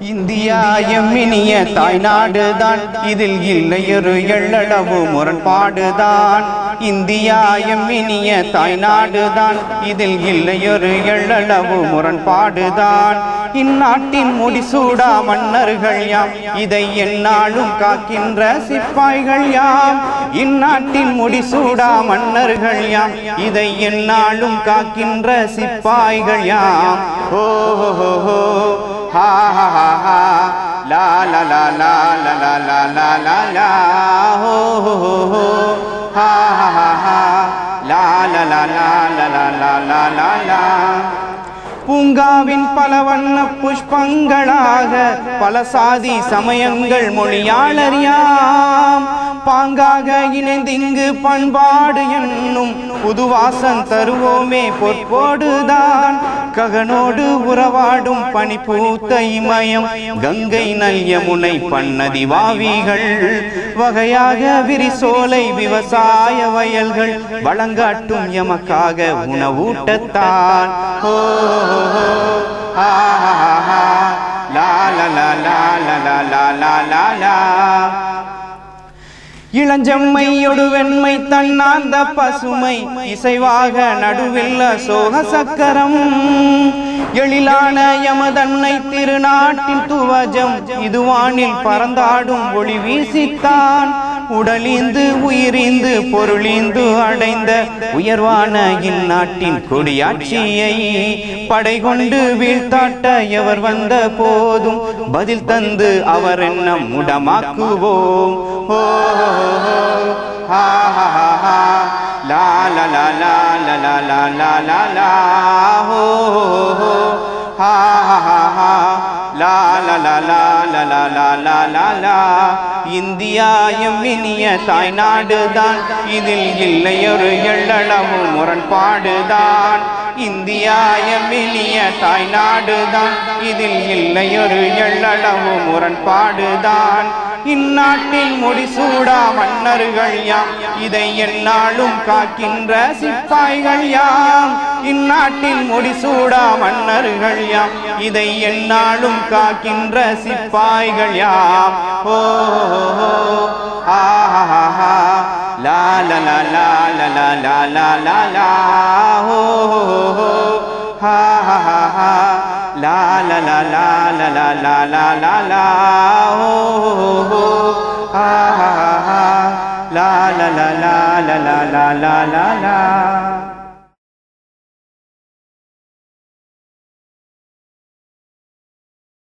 India எம்மினிய தாய்நாடுதான் இதில் இல்லையொரு எள்ளளவு முரண்பாடுதான் India எம்மினிய தாய்நாடுதான் இதில் இல்லையொரு எள்ளளவு முரண்பாடுதான் இந்நாட்டின் முடிசூடா மன்னர்கள் யாம் இதை எந்நாளும் காக்கின்ற சிப்பாய்கள் யாம் இந்நாட்டின் முடிசூடா மன்னர்கள் யாம் இதை எந்நாளும் காக்கின்ற சிப்பாய்கள் யாம் ஓ ஹோ ஹோ ha ha ha ha la la la la la la la la la la ho ho ho ho ha ha ha ha la la la la la la la la la la பூங்காவின் பல வண்ண புஷ்பங்களாக பல சாதி சமயங்கள் மொழியாளறியாம் பாங்காக இணைந்திங்கு பண்பாடு என்னும் புதுவாசம் தருவோமே பொற்போடுதான் ககனோடு உறவாடும் பனி பூத்த இமயம் கங்கை நல் யமுனை பன்னதி வாவிகள் வகையாக விரிசோலை விவசாய வயல்கள் வழங்காட்டும் எமக்காக உணவூட்டத்தான் ஓ ஹா ஹா ஹா லா லா லா லா லா லா லா லா லா லா இளஞ்செம்மையொடு வெண்மை தன்னார்ந்த பசுமை இசைவாக நடுவில் சோக சக்கரம் எழிலான யமதன்னை திருநாட்டின் துவஜம் இதுவானில் பறந்தாடும் ஒளி வீசித்தான் உடலிந்து உயிரிந்து பொருளிந்து அடைந்த உயர்வான இந்நாட்டின் கொடியாட்சியை படை கொண்டு வீழ்த்தாட்ட எவர் வந்த போதும் பதில் தந்து அவர் எண்ணம் முடமாக்குவோம் ஓ ஹா ஹா ஹா ஹா லா லா லா லா லா லா லா லா லா லா ஹோ ஹோ ஹா ஹா ஹா ஹா லா லா லா லா லா லா லா லா லா லா இந்தியா எம்மினிய தாய்நாடுதான் இதில் இல்லையொரு எள்ளளவு முரண்பாடுதான் இந்தியா எம்மினிய தாய்நாடுதான் இதில் இல்லையொரு எள்ளளவு முரண்பாடுதான் இந்நாட்டின் முடிசூடா மன்னர்கள் யாம் இதை எந்நாளும் காக்கின்ற சிப்பாய்கள் யாம் இந்நாட்டின் முடிசூடா மன்னர்கள் யாம் இதை எந்நாளும் காக்கின்ற சிப்பாய்கள் யாம் ஓ ஆ ஹா ஹா லா லா லா லா லா லா லா லா லா லா ஹோ ஹா ஹா ஹா ஹா லா லா லா லா லா லா லா லா லா லா ஹோ ஹோ ஹா ஹா ஹா லா லா லா லா லா லா லா லா லா